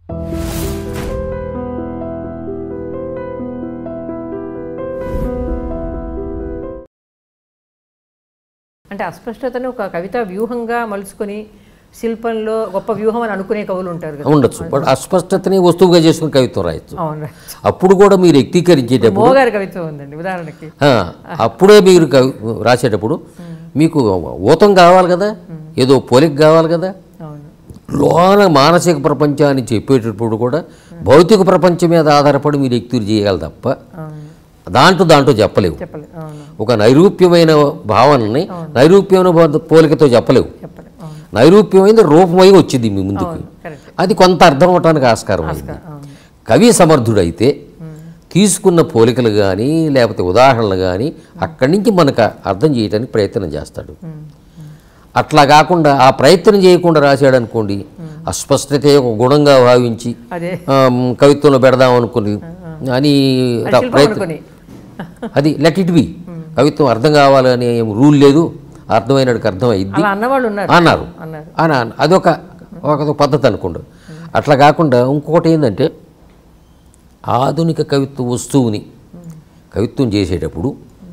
అంటే అస్పష్టతను ఒక కవిత వ్యూహంగా మలుచుకొని శిల్పంలో గొప్ప వ్యూహం అని అనుకునే కవులు ఉంటారు కదా ఉండొచ్చు బట్ అస్పష్టతని వస్తువుగా చేసుకుని కవిత్వం రాయొచ్చు అవును అప్పుడు కూడా మీరు వ్యక్తీకరించేటప్పుడు మోగారి కవిత్వం ఉందండి ఉదాహరణకి ఆ, అప్పుడే మీరు కవి రాసేటప్పుడు మీకు ఊతం కావాలి కదా ఏదో పోలిక కావాలి కదా అవును లోన మానసిక ప్రపంచాన్ని చెప్పేటప్పుడు కూడా భౌతిక ప్రపంచం మీద ఆధారపడి మీరు వ్యక్తులు చేయాలి తప్ప అవును దాంట్లో దాంట్లో చెప్పలేవు చెప్పలే అవును ఒక నైరూప్యమైన భావనని నైరూప్యమైన బోధ- పోలికతో చెప్పలేవు చెప్పలే అవును నైరూప్యమైనది రూపమై వచ్చింది మీ ముందుకు కరెక్ట్ అది కొంత అర్థం అవటానికి ఆస్కారం అయింది అవును కవి సమర్థుడైతే తీసుకున్న పోలికలు కానీ లేకపోతే ఉదాహరణలు కానీ అక్కడి నుంచి మనకు అర్థం చేయడానికి ప్రయత్నం చేస్తాడు అట్లా కాకుండా ఆ ప్రయత్నం చేయకుండా రాశాడు అనుకోండి అస్పష్టతే ఒక గుణంగా భావించి అదే ఆ, కవిత్వంలో పెడదాం అనుకుని అని అది రా- శిల్పం ప్రయత్నం అనుకుని అది లెట్ ఇట్ బి కవిత్వం అర్థం కావాలని ఏం రూల్ లేదు అర్థమైనడికి అర్థం అయింది అలా అన్నవాళ్ళు ఉన్నారు అన్నారు అన్నారు అని అన్న- అదొక ఒక పద్ధతి అనుకోండి అట్లా కాకుండా ఇంకొకటి ఏంటంటే ఆధునిక కవిత్వ వస్తువుని కవిత్వం చేసేటప్పుడు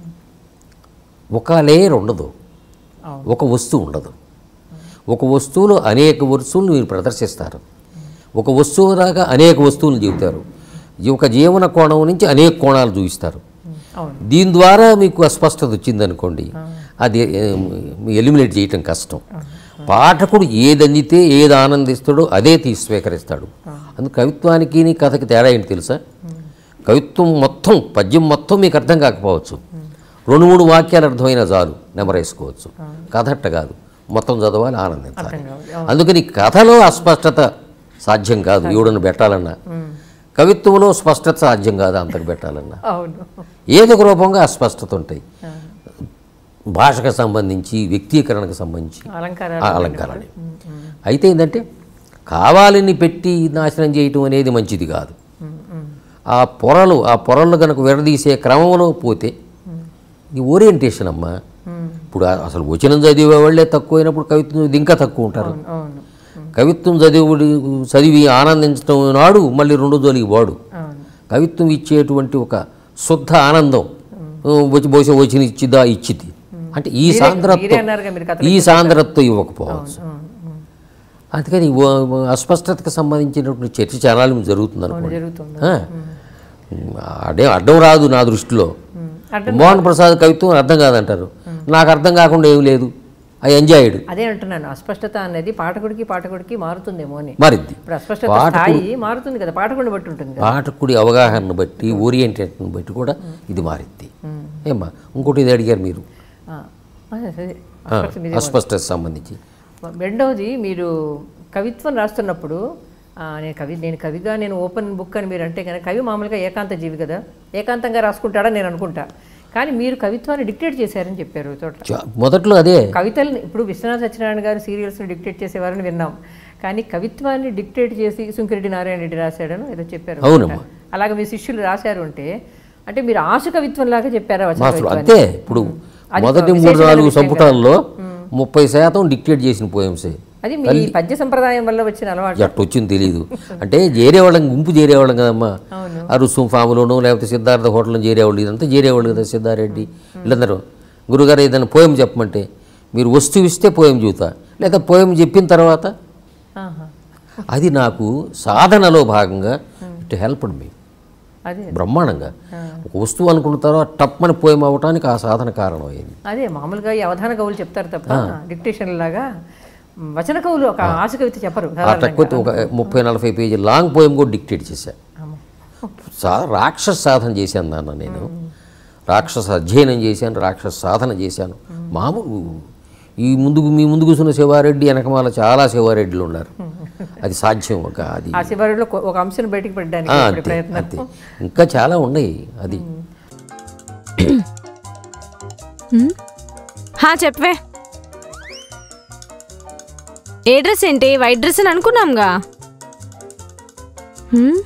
ఒక లేయర్ ఉండదు అవును. ఒక వస్తువు ఉండదు ఒక వస్తువులో అనేక వస్తువులు మీరు ప్రదర్శిస్తారు ఒక వస్తువు దాకా అనేక వస్తువులు చెబుతారు ఒక జీవన కోణం నుంచి అనేక కోణాలు చూపిస్తారు అవును దీని ద్వారా మీకు అస్పష్టత వచ్చిందనుకోండి అది ఎలిమినేట్ చేయటం కష్టం పాఠకుడు ఏది అందితే ఏది ఆనందిస్తాడో అదే తీసి స్వీకరిస్తాడు అందుకు కవిత్వానికి నీ కథకి తేడా ఏంటి తెలుసా కవిత్వం మొత్తం పద్యం మొత్తం మీకు అర్థం కాకపోవచ్చు రెండు మూడు వాక్యాలు అర్థమైన చాలు నెమరేసుకోవచ్చు కథ అట్ట కాదు మొత్తం చదవాలి ఆనందించాలి అర్థం కావాలి అందుకని కథలో అస్పష్టత సాధ్యం కాదు ఎవడನ್ನು పెట్టాలన్నా కవిత్వంలో స్పష్టత సాధ్యం కాదు అంతకు పెట్టాలన్నా అవును ఏదో ఒక రూపంగా అస్పష్టత ఉంటాయి భాషకు సంబంధించి వ్యక్తీకరణకు సంబంధించి అలంకారాలు ఆ అలంకారాలు అయితే ఏంటంటే కావాలని పెట్టి నాశనం చేయటం అనేది మంచిది కాదు ఆ పొరలు ఆ పొరలు కనుక విడదీసే క్రమంలో పోతే ఈ ఓరియంటేషన్ అమ్మా ఇప్పుడు ఆ- అసలు వచనం చదివే వాళ్ళే తక్కువైనప్పుడు కవిత్వం చదివి ఇంకా తక్కువ ఉంటారు అవును కవిత్వం చదివి చదివి ఆనందించడం నాడు మళ్ళీ రెండో జోలికి వాడు అవును కవిత్వం ఇచ్చేటువంటి ఒక శుద్ధ ఆనందం వచ్చి బహుశా వచ్చిన ఇచ్చిదా ఇచ్చిది అంటే ఈ మీరే సాంద్రత్వం అన్నారుగా మీరు కథ ఈ సాంద్రత్వం ఇవ్వకపోవచ్చు అందుకని ఓ- అస్పష్టతకు సంబంధించినటువంటి చర్చ చాలా జరుగుతుంది అనుకోండి జరుగుతుంది ఆ. అడే అడ్డం రాదు నా దృష్టిలో అంటే మోహన్ ప్రసాద్ కవిత్వం అర్థం కాదంటారు నాకు అర్థం కాకుండా ఏం లేదు ఐ ఎంజాయిడ్ అదే అంటున్నాను అస్పష్టత అనేది పాఠకుడికి పాఠకుడికి మారుతుందేమో అని మారిద్ది ఇప్పుడు అస్పష్టత స్థాయి మారుతుంది కదా పాఠకుడిని బట్టి ఉంటుంది కదా పాఠకుడి అవగాహనను బట్టి ఓరియంటేషన్ బట్టి కూడా ఇది మారిద్ది ఏమ్మా ఇంకోటి ఇది అడిగారు మీరు ఆ, అదే, అదే. ఆ, అస్పష్టత నిజం. అస్పష్టత సంబంధించి రెండవది మీరు కవిత్వం రాస్తున్నప్పుడు ఆ, నేను కవి నేను కవిగా నేను ఓపెన్ బుక్ అని మీరు అంటే కనుక కవి మామూలుగా ఏకాంత జీవి కదా ఏకాంతంగా రాసుకుంటాడని నేను అనుకుంటా కానీ మీరు కవిత్వాన్ని డిక్టేట్ చేశారని చెప్పారు ఒక చోట చా- మొదట్లో అదే కవితల్ని ఇప్పుడు విశ్వనాథ సత్యనారాయణ గారు సీరియల్స్ని డిక్టేట్ చేసేవారని విన్నాం కానీ కవిత్వాన్ని డిక్టేట్ చేసి సుంకిరెడ్డి నారాయణ రెడ్డి రాశాడని ఏదో చెప్పారు అవునమ్మా. అలాగే మీ శిష్యులు రాశారు అంటే అంటే మీరు ఆశ కవిత్వం లాగా చెప్పారా వచన మాస్టర్ కవిత్వాన్ని? అంతే ఇప్పుడు అది మొదటి మూడు విశేషమైన నాలుగు విషయం సంపుటాల్లో ముప్పై శాతం డిక్టేట్ చేసిన పోయమ్సే అది మీ పద్య సంప్రదాయం వల్ల వచ్చిన అలవాటు ఎట్ట వచ్చింది తెలియదు అంటే చేరేవాళ్ళం గుంపు చేరేవాళ్ళం కదమ్మా అవును. ఆ రుసుం ఫామ్లోనూ లేకపోతే సిద్ధార్థ హోటల్లో చేరేవాళ్ళు ఇదంతా చేరేవాళ్ళు కదా సిద్ధారెడ్డి వీళ్ళందరూ గురుగారు ఏదైనా పోయం చెప్పమంటే మీరు వస్తువు ఇస్తే పోయం చూతా లేదా పోయం చెప్పిన తర్వాత ఆహా. అది నాకు సాధనలో భాగంగా ఇట్ హెల్ప్డ్ మీ అదే బ్రహ్మాండంగా ఒక వస్తువు అనుకున్న తర్వాత టప్మని పోయం అవ్వటానికి ఆ సాధన కారణమైంది అదే మామూలుగా ఈ అవధాన కవులు చెప్తారు తప్ప డిక్టేషన్ లాగా మ్, వచన కవులు ఒక ఆశ కవిత చెప్పరు ఆ తక్కువ ఒక ముప్పై నలభై పేజీ లాంగ్ పోయం కూడా డిక్టేట్ చేశా అమ్మో. సా రాక్షస సాధన చేశాను నాన్న నేను రాక్షస అధ్యయనం చేశాను రాక్షస సాధన చేశాను మామూలు ఈ ముందుకు మీ ముందు కూర్చున్న శివారెడ్డి వెనకమాల చాలా శివారెడ్డిలు ఉన్నారు అది సాధ్యం ఒక అది ఆ శివారులో ఒక అంశం బయటికి పెట్టడానికి ఆ, ఇప్పుడు అంతే ప్రయత్నం అంతే ఇంకా చాలా ఉన్నాయి అది హా చెప్పవే ఏ డ్రెస్ ఏంటి వైట్ డ్రెస్ అని అనుకున్నాంగా హ్మ్?